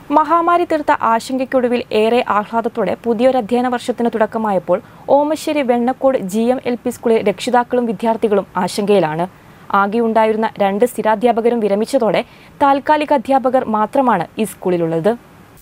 മഹാമാരി തീർത്ത ആശങ്കയ്ക്കൊടുവിൽ ഏറെ ആഹ്ലാദത്തോടെ പുതിയൊരു അധ്യയന വർഷത്തിന് തുടക്കമായപ്പോൾ Omassery Vennakode G M L P സ്കൂളിലെ രക്ഷിതാക്കളും വിദ്യാർത്ഥികളും ആശങ്കയിലാണ് ആകെയുണ്ടായിരുന്ന രണ്ട് സ്ഥിരാധ്യാപകരും വിരമിച്ചതോടെ താൽക്കാലിക അധ്യാപകർ മാത്രമാണ് ഈ സ്കൂളിലുള്ളത്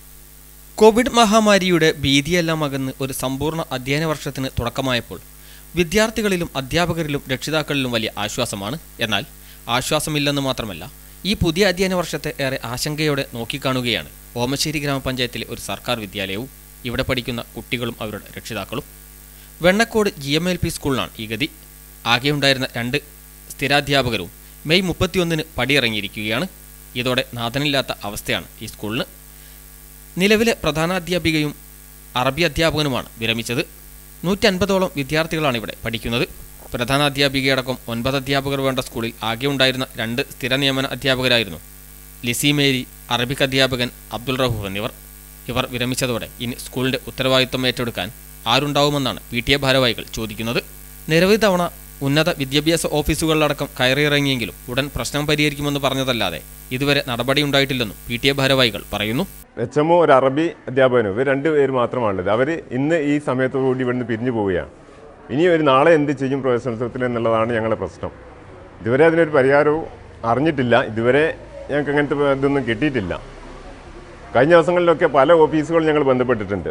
കോവിഡ് മഹാമാരിയുടെ ഭീതിയെല്ലാം അകന്ന് ഒരു സമ്പൂർണ്ണ അധ്യയന വർഷത്തിന് തുടക്കമായപ്പോൾ വിദ്യാർത്ഥികളിലും അധ്യാപകരിലും രക്ഷിതാക്കളിലും വലിയ ആശ്വാസമാണ് എന്നാൽ ആശ്വാസമില്ലെന്ന് മാത്രമല്ല ഈ പുതിയ അധ്യയന വർഷത്തെ ഏറെ ആശങ്കയോടെ നോക്കിക്കാണുകയാണ് ഓമശ്ശേരി ഗ്രാമപഞ്ചായത്തിലെ ഒരു സർക്കാർ വിദ്യാലയവും ഇവിടെ പഠിക്കുന്ന കുട്ടികളും അവരുടെ രക്ഷിതാക്കളും Vennakode G M L P സ്കൂളിലാണ് ഈ ഗതി ആകെയുണ്ടായിരുന്ന രണ്ട് സ്ഥിരാധ്യാപകരും മെയ് മുപ്പത്തിയൊന്നിന് പടിയിറങ്ങിയിരിക്കുകയാണ് ഇതോടെ നാഥനില്ലാത്ത അവസ്ഥയാണ് ഈ സ്കൂളിന് നിലവിലെ പ്രധാനാധ്യാപികയും അറബി അധ്യാപകനുമാണ് വിരമിച്ചത് നൂറ്റൻപതോളം വിദ്യാർത്ഥികളാണ് ഇവിടെ പഠിക്കുന്നത് പ്രധാനാധ്യാപികയടക്കം ഒൻപത് അധ്യാപകർ വേണ്ട സ്കൂളിൽ ആകെ ഉണ്ടായിരുന്ന രണ്ട് സ്ഥിര നിയമന അധ്യാപകരായിരുന്നു ലിസി മേരി അറബിക് അധ്യാപകൻ അബ്ദുൾ റഹൂഫ് എന്നിവർ ഇവർ വിരമിച്ചതോടെ ഇനി സ്കൂളിന്റെ ഉത്തരവാദിത്വം ഏറ്റെടുക്കാൻ ആരുണ്ടാവുമെന്നാണ് പി ടി എ ഭാരവാഹികൾ ചോദിക്കുന്നത് നിരവധി തവണ ഉന്നത വിദ്യാഭ്യാസ ഓഫീസുകളിലടക്കം കയറിയിറങ്ങിയെങ്കിലും ഉടൻ പ്രശ്നം പരിഹരിക്കുമെന്ന് പറഞ്ഞതല്ലാതെ ഇതുവരെ നടപടിയുണ്ടായിട്ടില്ലെന്നും പി ടി എ ഭാരവാഹികൾ പറയുന്നു എച്ച് എമ്മോ ഒരു അറബി അധ്യാപകനും ഇവർ രണ്ട് പേര് മാത്രമാണുള്ളത് അവർ ഇന്ന് ഈ സമയത്തോടുകൂടി ഇവിടുന്ന് പിരിഞ്ഞു പോവുകയാണ് ഇനി ഒരു നാളെ എന്ത് ചെയ്യും പ്രവേശനോത്സവത്തിൽ എന്നുള്ളതാണ് ഞങ്ങളുടെ പ്രശ്നം ഇതുവരെ അതിനൊരു പരിഹാരവും അറിഞ്ഞിട്ടില്ല ഇതുവരെ ഞങ്ങൾക്ക് അങ്ങനത്തെ ഇതൊന്നും കിട്ടിയിട്ടില്ല കഴിഞ്ഞ ദിവസങ്ങളിലൊക്കെ പല ഓഫീസുകളും ഞങ്ങൾ ബന്ധപ്പെട്ടിട്ടുണ്ട്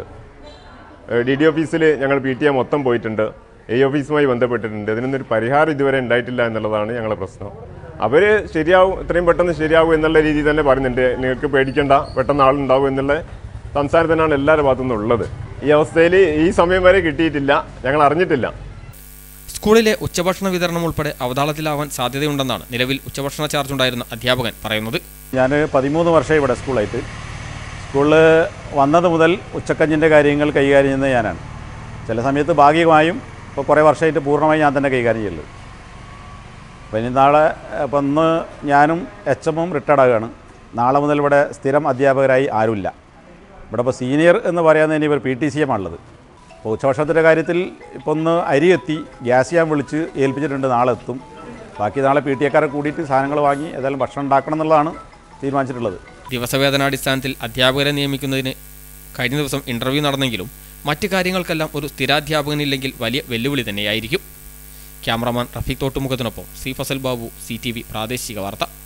ഡി ഡി ഓഫീസിൽ ഞങ്ങൾ പി ടി എ മൊത്തം പോയിട്ടുണ്ട് എ ഓഫീസുമായി ബന്ധപ്പെട്ടിട്ടുണ്ട് ഇതിനൊന്നും ഒരു പരിഹാരം ഇതുവരെ ഉണ്ടായിട്ടില്ല എന്നുള്ളതാണ് ഞങ്ങളുടെ പ്രശ്നം അവർ ശരിയാവും എത്രയും പെട്ടെന്ന് ശരിയാവും എന്നുള്ള രീതിയിൽ തന്നെ പറയുന്നുണ്ട് നിങ്ങൾക്ക് പേടിക്കേണ്ട പെട്ടെന്ന് ആളുണ്ടാവും എന്നുള്ള സംസാരത്തിനാണ് എല്ലാവരുടെ ഭാഗത്തുനിന്നും ഉള്ളത് ഈ അവസ്ഥയിൽ ഈ സമയം വരെ കിട്ടിയിട്ടില്ല ഞങ്ങൾ അറിഞ്ഞിട്ടില്ല സ്കൂളിലെ ഉച്ചഭക്ഷണ വിതരണം ഉൾപ്പെടെ അവതാളത്തിലാവാൻ സാധ്യതയുണ്ടെന്നാണ് നിലവിൽ ഉച്ചഭക്ഷണ ചാർജ് ഉണ്ടായിരുന്ന അധ്യാപകൻ പറയുന്നത് ഞാൻ പതിമൂന്ന് വർഷം ഇവിടെ സ്കൂളായിട്ട് സ്കൂളിൽ വന്നത് മുതൽ ഉച്ചക്കഞ്ഞിൻ്റെ കാര്യങ്ങൾ കൈകാര്യം ചെയ്യുന്നത് ഞാനാണ് ചില സമയത്ത് ഭാഗികമായും ഇപ്പോൾ കുറേ വർഷമായിട്ട് പൂർണ്ണമായി ഞാൻ തന്നെ കൈകാര്യം ചെയ്യുള്ളൂ അപ്പോൾ ഇനി നാളെ ഇപ്പം ഇന്ന് ഞാനും എച്ച് എമ്മും റിട്ടയർഡ് ആകുകയാണ് നാളെ മുതൽ ഇവിടെ സ്ഥിരം അധ്യാപകരായി ആരുമില്ല ഇവിടെ ഇപ്പോൾ സീനിയർ എന്ന് പറയാവുന്നതിന് ഇവർ പി ടി സി എമ്മാണുള്ളത് അപ്പോൾ ഉച്ചഭക്ഷണത്തിൻ്റെ കാര്യത്തിൽ ഇപ്പോൾ ഒന്ന് അരി എത്തി ഗ്യാസ് ഞാൻ വിളിച്ച് ഏൽപ്പിച്ചിട്ടുണ്ട് നാളെ എത്തും ബാക്കി നാളെ പി ടി എക്കാരെ കൂടിയിട്ട് സാധനങ്ങൾ വാങ്ങി ഏതായാലും ഭക്ഷണം ഉണ്ടാക്കണം എന്നുള്ളതാണ് തീരുമാനിച്ചിട്ടുള്ളത് ദിവസവേതനാടിസ്ഥാനത്തിൽ അധ്യാപകരെ നിയമിക്കുന്നതിന് കഴിഞ്ഞ ദിവസം ഇന്റർവ്യൂ നടന്നെങ്കിലും മറ്റ് കാര്യങ്ങൾക്കെല്ലാം ഒരു സ്ഥിരാധ്യാപകനില്ലെങ്കിൽ വലിയ വെല്ലുവിളി തന്നെയായിരിക്കും ക്യാമറമാൻ റഫീഖ് തോട്ടുമുഖത്തിനൊപ്പം C Fasal Babu C T V പ്രാദേശിക വാർത്ത